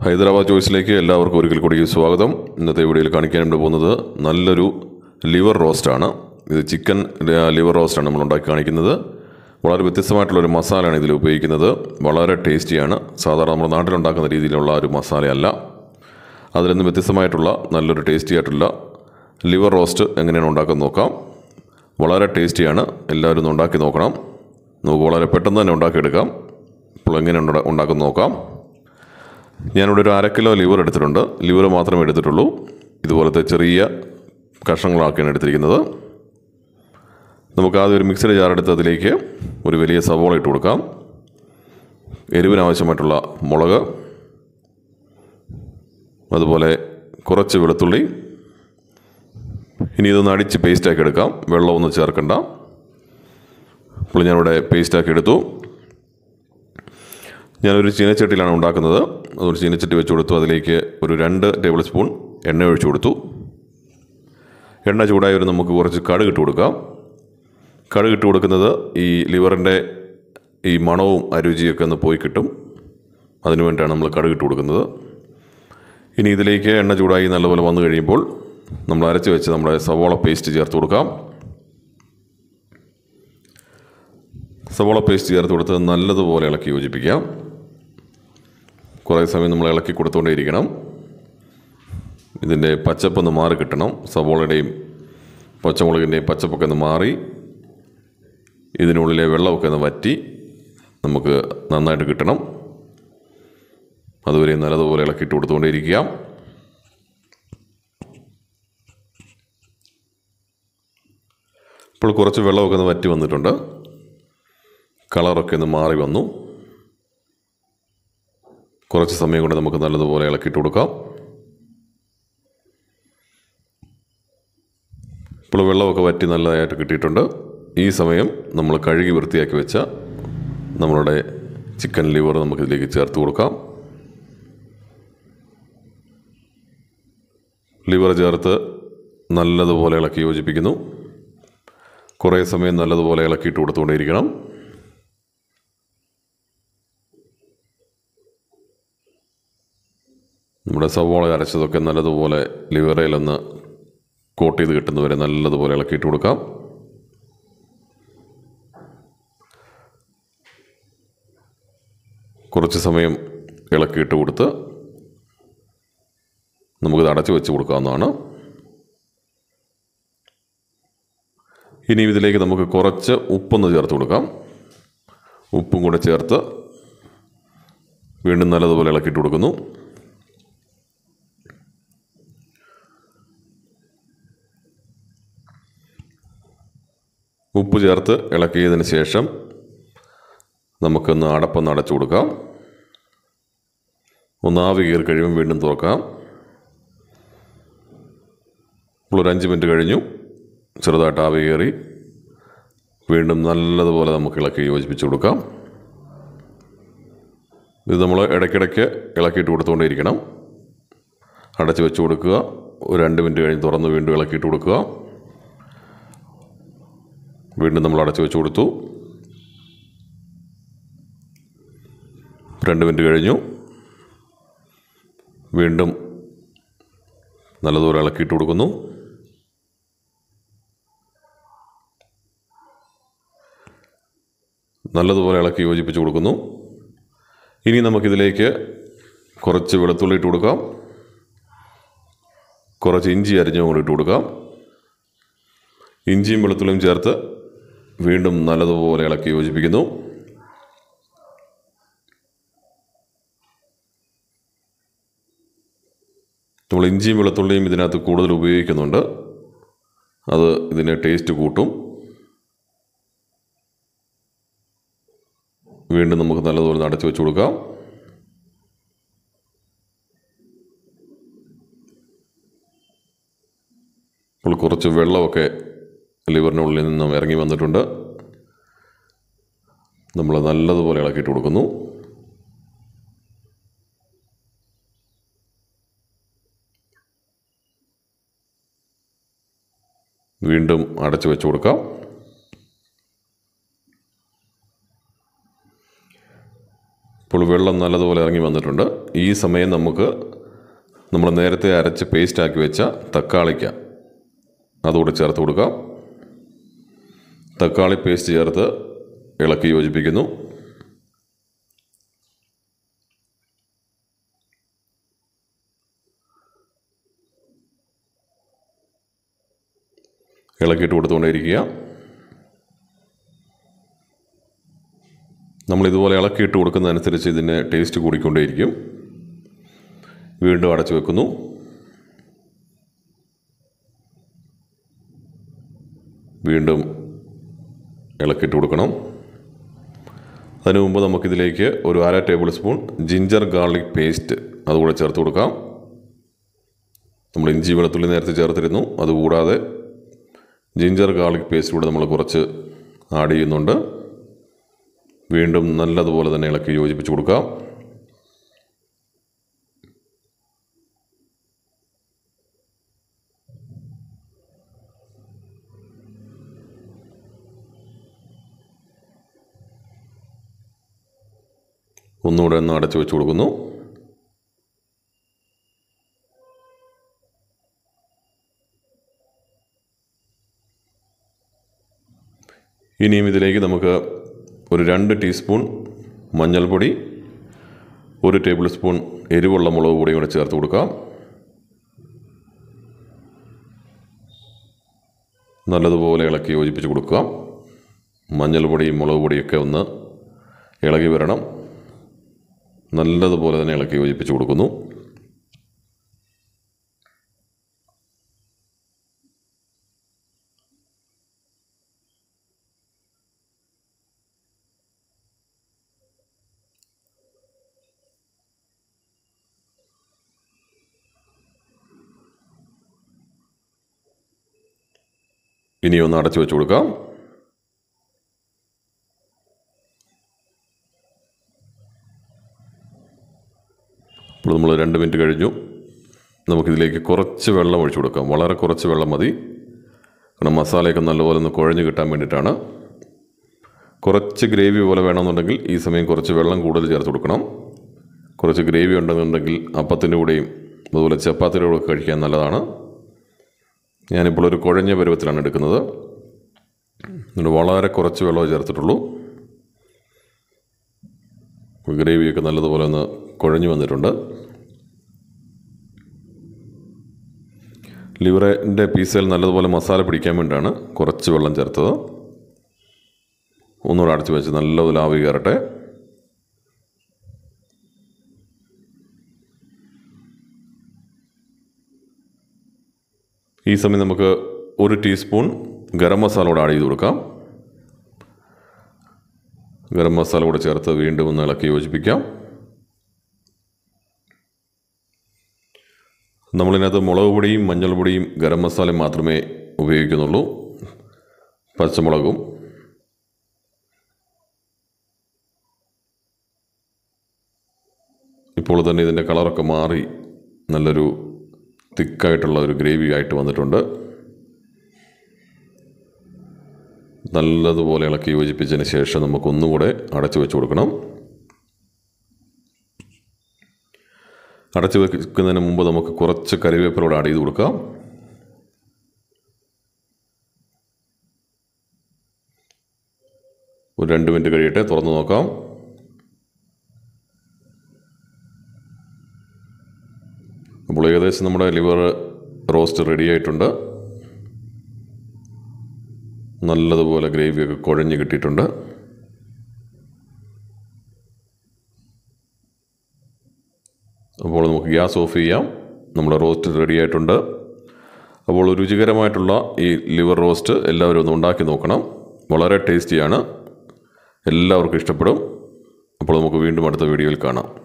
ഹൈദരാബാദ് ചോയ്സിലേക്ക് എല്ലാവർക്കും ഒരിക്കൽ കൂടി സ്വാഗതം ഇന്നത്തെ വീഡിയോയിൽ കാണിക്കാൻ വേണ്ടി പോകുന്നത് നല്ലൊരു ലിവർ റോസ്റ്റാണ് ഇത് ചിക്കൻ ലിവർ റോസ്റ്റാണ് നമ്മൾ ഉണ്ടാക്കി കാണിക്കുന്നത് വളരെ വ്യത്യസ്തമായിട്ടുള്ളൊരു മസാലയാണ് ഇതിൽ ഉപയോഗിക്കുന്നത് വളരെ ടേസ്റ്റിയാണ് സാധാരണ നമ്മുടെ നാട്ടിലുണ്ടാക്കുന്ന രീതിയിലുള്ള ഒരു മസാലയല്ല അതിൽ നിന്ന് വ്യത്യസ്തമായിട്ടുള്ള നല്ലൊരു ടേസ്റ്റി ആയിട്ടുള്ള ലിവർ റോസ്റ്റ് എങ്ങനെയാണ് ഉണ്ടാക്കുന്നത് നോക്കാം വളരെ ടേസ്റ്റിയാണ് എല്ലാവരും ഒന്ന് ഉണ്ടാക്കി നോക്കണം നമുക്ക് വളരെ പെട്ടെന്ന് തന്നെ ഉണ്ടാക്കിയെടുക്കാം ഇപ്പോൾ എങ്ങനെയാണ് ഉണ്ടാ- ഉണ്ടാക്കുന്നത് നോക്കാം ഞാനിവിടെ ഒരു അര കിലോ ലിവർ എടുത്തിട്ടുണ്ട് ലിവർ മാത്രമേ എടുത്തിട്ടുള്ളൂ ഇതുപോലത്തെ ചെറിയ കഷ്ണങ്ങളാക്കിയാണ് എടുത്തിരിക്കുന്നത് നമുക്ക് ആദ്യം ഒരു മിക്സഡ് ജാർ എടുത്ത് അതിലേക്ക് ഒരു വലിയ സവോള ഇട്ട് കൊടുക്കാം എരിവിനാവശ്യമായിട്ടുള്ള മുളക് അതുപോലെ കുറച്ച് വെളുത്തുള്ളി ഇനി ഇതൊന്ന് അടിച്ച് പേസ്റ്റാക്കി എടുക്കാം വെള്ളമൊന്നും ചേർക്കണ്ട അപ്പോൾ ഞാനിവിടെ പേസ്റ്റാക്കി എടുത്തു ഞാനൊരു ചീനച്ചട്ടിയിലാണ് ഉണ്ടാക്കുന്നത് അതൊരു ചീനച്ചട്ടി വെച്ച് കൊടുത്തു അതിലേക്ക് ഒരു രണ്ട് ടേബിൾ സ്പൂൺ എണ്ണ ഒഴിച്ചു കൊടുത്തു എണ്ണ ചൂടായി ഒരു നമുക്ക് കുറച്ച് കടുക് ഇട്ട് കൊടുക്കാം കടുക് ഇട്ട് കൊടുക്കുന്നത് ഈ ലിവറിൻ്റെ ഈ മണവും അരുചിയൊക്കെ ഒന്ന് പോയി കിട്ടും അതിനു വേണ്ടിയാണ് നമ്മൾ കടുക് ഇട്ട് കൊടുക്കുന്നത് ഇനി ഇതിലേക്ക് എണ്ണ ചൂടായി നല്ലപോലെ വന്നു കഴിയുമ്പോൾ നമ്മൾ അരച്ച് വെച്ച് നമ്മുടെ സവോള പേസ്റ്റ് ചേർത്ത് കൊടുക്കാം സവോള പേസ്റ്റ് ചേർത്ത് കൊടുത്ത് നല്ലതുപോലെ ഇളക്കി യോജിപ്പിക്കാം കുറേ സമയം നമ്മൾ ഇളക്കി കൊടുത്തുകൊണ്ടേയിരിക്കണം ഇതിൻ്റെ പച്ചപ്പൊന്ന് മാറി കിട്ടണം സവോളയുടെയും പച്ചമുളകിൻ്റെയും പച്ചപ്പൊക്കെ ഒന്ന് മാറി ഇതിനുള്ളിലെ വെള്ളമൊക്കെ ഒന്ന് വറ്റി നമുക്ക് നന്നായിട്ട് കിട്ടണം അതുവരെ നല്ലതുപോലെ ഇളക്കിയിട്ട് കൊടുത്തുകൊണ്ടേയിരിക്കുക ഇപ്പോൾ കുറച്ച് വെള്ളമൊക്കെ ഒന്ന് വറ്റി വന്നിട്ടുണ്ട് കളറൊക്കെ ഒന്ന് മാറി വന്നു കുറച്ച് സമയം കൊണ്ട് നമുക്ക് നല്ലതുപോലെ ഇളക്കിയിട്ട് കൊടുക്കാം ഇപ്പോൾ വെള്ളമൊക്കെ വറ്റി നല്ലതായിട്ട് കിട്ടിയിട്ടുണ്ട് ഈ സമയം നമ്മൾ കഴുകി വൃത്തിയാക്കി വെച്ച നമ്മളുടെ ചിക്കൻ ലിവർ നമുക്കിതിലേക്ക് ചേർത്ത് കൊടുക്കാം ലിവർ ചേർത്ത് നല്ലതുപോലെ ഇളക്കി യോജിപ്പിക്കുന്നു കുറേ സമയം നല്ലതുപോലെ ഇളക്കിയിട്ട് കൊടുത്തുകൊണ്ടേയിരിക്കണം നമ്മുടെ സവോള അരച്ചതൊക്കെ നല്ലതുപോലെ ലിവറയിലൊന്ന് കോട്ട് ചെയ്ത് കിട്ടുന്നവരെ നല്ലതുപോലെ ഇളക്കിയിട്ട് കൊടുക്കാം കുറച്ച് സമയം ഇളക്കിയിട്ട് കൊടുത്ത് നമുക്കിത് അടച്ചു വെച്ച് കൊടുക്കാവുന്നതാണ് ഇനി ഇതിലേക്ക് നമുക്ക് കുറച്ച് ഉപ്പൊന്ന് ചേർത്ത് കൊടുക്കാം ഉപ്പും കൂടെ ചേർത്ത് വീണ്ടും നല്ലതുപോലെ ഇളക്കിയിട്ട് കൊടുക്കുന്നു ഉപ്പ് ചേർത്ത് ഇളക്കിയതിന് ശേഷം നമുക്കൊന്ന് അടപ്പൊന്ന് അടച്ചു കൊടുക്കാം ഒന്ന് ആവി കയറി കഴിയുമ്പോൾ വീണ്ടും തുറക്കാം ഇപ്പോൾ ഒരു അഞ്ച് മിനിറ്റ് കഴിഞ്ഞു ചെറുതായിട്ട് ആവി കയറി വീണ്ടും നല്ലതുപോലെ നമുക്ക് ഇളക്കി യോജിപ്പിച്ച് കൊടുക്കാം ഇത് നമ്മൾ ഇടയ്ക്കിടയ്ക്ക് ഇളക്കിയിട്ട് കൊടുത്തുകൊണ്ടേയിരിക്കണം അടച്ച് വെച്ച് കൊടുക്കുക ഒരു രണ്ട് മിനിറ്റ് കഴിഞ്ഞ് തുറന്ന് വീണ്ടും ഇളക്കിയിട്ട് കൊടുക്കുക വീണ്ടും നമ്മൾ അടച്ചു വെച്ച് കൊടുത്തു രണ്ട് മിനിറ്റ് കഴിഞ്ഞു വീണ്ടും നല്ലതുപോലെ ഇളക്കിയിട്ട് കൊടുക്കുന്നു നല്ലതുപോലെ ഇളക്കി യോജിപ്പിച്ച് കൊടുക്കുന്നു ഇനി നമുക്കിതിലേക്ക് കുറച്ച് വെളുത്തുള്ളി ഇട്ട് കൊടുക്കാം കുറച്ച് ഇഞ്ചി അരിഞ്ഞും കൂടി ഇട്ട് കൊടുക്കാം ഇഞ്ചിയും വെളുത്തുള്ളിയും ചേർത്ത് വീണ്ടും നല്ലതുപോലെ ഇളക്കി യോജിപ്പിക്കുന്നു നമ്മൾ ഇഞ്ചിയും വെളുത്തുള്ളിയും ഇതിനകത്ത് കൂടുതൽ ഉപയോഗിക്കുന്നുണ്ട് അത് ഇതിന് ടേസ്റ്റ് കൂട്ടും വീണ്ടും നമുക്ക് നല്ലതുപോലെ അടച്ചു വെച്ച് കൊടുക്കാം ഇപ്പോൾ കുറച്ച് വെള്ളമൊക്കെ ലിവറിനുള്ളിൽ നിന്നും ഇറങ്ങി വന്നിട്ടുണ്ട് നമ്മൾ നല്ലതുപോലെ ഇളക്കിയിട്ട് കൊടുക്കുന്നു വീണ്ടും അടച്ചു വെച്ച് കൊടുക്കാം ഇപ്പോൾ ഇപ്പോൾ വെള്ളം നല്ലതുപോലെ ഇറങ്ങി വന്നിട്ടുണ്ട് ഈ സമയം നമുക്ക് നമ്മൾ നേരത്തെ അരച്ച് പേസ്റ്റാക്കി വെച്ച തക്കാളിക്ക അതുകൂടെ ചേർത്ത് കൊടുക്കാം തക്കാളി പേസ്റ്റ് ചേർത്ത് ഇളക്കി യോജിപ്പിക്കുന്നു ഇളക്കിയിട്ട് കൊടുത്തുകൊണ്ടേയിരിക്കുക നമ്മൾ ഇതുപോലെ ഇളക്കിയിട്ട് കൊടുക്കുന്നതനുസരിച്ച് ഇതിന് ടേസ്റ്റ് കൂടിക്കൊണ്ടേയിരിക്കും വീണ്ടും അടച്ചു വെക്കുന്നു വീണ്ടും ഇളക്കിയിട്ട് കൊടുക്കണം അതിനു മുമ്പ് നമുക്കിതിലേക്ക് ഒരു അര tablespoon ginger garlic paste അതുകൂടെ ചേർത്ത് കൊടുക്കാം നമ്മൾ ഇഞ്ചി വെളുത്തുള്ളി നേരത്തെ ചേർത്തിരുന്നു അതുകൂടാതെ ജിഞ്ചർ ഗാർലിക് പേസ്റ്റ് കൂടെ നമ്മൾ കുറച്ച് ആഡ് ചെയ്യുന്നുണ്ട് വീണ്ടും നല്ലതുപോലെ തന്നെ ഇളക്കി യോജിപ്പിച്ച് കൊടുക്കാം ഒന്നുകൂടെ ഒന്ന് അടച്ചു വെച്ച് കൊടുക്കുന്നു ഇനിയും ഇതിലേക്ക് നമുക്ക് ഒരു രണ്ട് ടീസ്പൂൺ മഞ്ഞൾപ്പൊടി ഒരു ടേബിൾ സ്പൂൺ എരിവുള്ള മുളക് പൊടിയും കൂടെ ചേർത്ത് കൊടുക്കാം നല്ലതുപോലെ ഇളക്കി യോജിപ്പിച്ച് കൊടുക്കുക മഞ്ഞൾപ്പൊടിയും മുളക് പൊടിയൊക്കെ ഒന്ന് ഇളകി വരണം നല്ലതുപോലെ തന്നെ ഇളക്കി യോജിപ്പിച്ച് കൊടുക്കുന്നു ഇനി ഒന്ന് അടച്ചു വെച്ച് കൊടുക്കാം ഇപ്പോൾ നമ്മൾ രണ്ട് മിനിറ്റ് കഴിഞ്ഞു നമുക്കിതിലേക്ക് കുറച്ച് വെള്ളം ഒഴിച്ചു കൊടുക്കാം വളരെ കുറച്ച് വെള്ളം മതി കാരണം മസാലയൊക്കെ നല്ലപോലെ ഒന്ന് കുഴഞ്ഞ് കിട്ടാൻ വേണ്ടിയിട്ടാണ് കുറച്ച് ഗ്രേവി പോലെ വേണമെന്നുണ്ടെങ്കിൽ ഈ സമയം കുറച്ച് വെള്ളം കൂടുതൽ ചേർത്ത് കൊടുക്കണം കുറച്ച് ഗ്രേവി ഉണ്ടെന്നുണ്ടെങ്കിൽ അപ്പത്തിൻ്റെ കൂടെയും അതുപോലെ ചപ്പാത്തിയുടെ കൂടെ കഴിക്കാൻ നല്ലതാണ് ഞാനിപ്പോൾ ഒരു കുഴഞ്ഞ പരുവത്തിലാണ് എടുക്കുന്നത് എന്നിട്ട് വളരെ കുറച്ച് വെള്ളമേ ചേർത്തിട്ടുള്ളൂ ഗ്രേവിയൊക്കെ നല്ലതുപോലെ ഒന്ന് കുഴഞ്ഞു വന്നിട്ടുണ്ട് ലിവറിൻ്റെ പീസിൽ നല്ലതുപോലെ മസാല പിടിക്കാൻ വേണ്ടിയാണ് കുറച്ച് വെള്ളം ചേർത്തത് ഒന്നുകൂടെ അടച്ചു വെച്ച് നല്ലതുപോലെ ആവി കയറട്ടെ ഈ സമയം നമുക്ക് ഒരു ടീസ്പൂൺ ഗരം മസാല കൂടെ ആഡ് ചെയ്ത് കൊടുക്കാം ഗരം മസാല കൂടെ ചേർത്ത് വീണ്ടും ഒന്ന് ഇളക്കി യോജിപ്പിക്കാം നമ്മളിതിനകത്ത് മുളക് പൊടിയും മഞ്ഞൾ പൊടിയും ഗരം മസാലയും മാത്രമേ ഉപയോഗിക്കുന്നുള്ളൂ പച്ചമുളകും ഇപ്പോൾ തന്നെ ഇതിൻ്റെ കളറൊക്കെ മാറി നല്ലൊരു തിക്കായിട്ടുള്ള ഒരു ഗ്രേവി ആയിട്ട് വന്നിട്ടുണ്ട് നല്ലതുപോലെ ഇളക്കി യോജിപ്പിച്ചതിന് ശേഷം നമുക്കൊന്നുകൂടെ അടച്ചു വെച്ച് കൊടുക്കണം അടച്ചു വെക്കുന്നതിന് മുമ്പ് നമുക്ക് കുറച്ച് കറിവേപ്പിലൂടെ ആഡ് ചെയ്ത് കൊടുക്കാം ഒരു രണ്ട് മിനിറ്റ് കഴിയട്ടെ തുറന്ന് നോക്കാം അപ്പോൾ ഏകദേശം നമ്മുടെ ലിവർ റോസ്റ്റ് റെഡി ആയിട്ടുണ്ട് നല്ലതുപോലെ ഗ്രേവിയൊക്കെ കുഴഞ്ഞ് കിട്ടിയിട്ടുണ്ട് അപ്പോൾ നമുക്ക് ഗ്യാസ് ഓഫ് ചെയ്യാം നമ്മുടെ റോസ്റ്റ് റെഡി ആയിട്ടുണ്ട് അപ്പോൾ രുചികരമായിട്ടുള്ള ഈ ലിവർ റോസ്റ്റ് എല്ലാവരും ഒന്ന് ഉണ്ടാക്കി നോക്കണം വളരെ ടേസ്റ്റിയാണ് എല്ലാവർക്കും ഇഷ്ടപ്പെടും അപ്പോൾ നമുക്ക് വീണ്ടും അടുത്ത വീഡിയോയിൽ കാണാം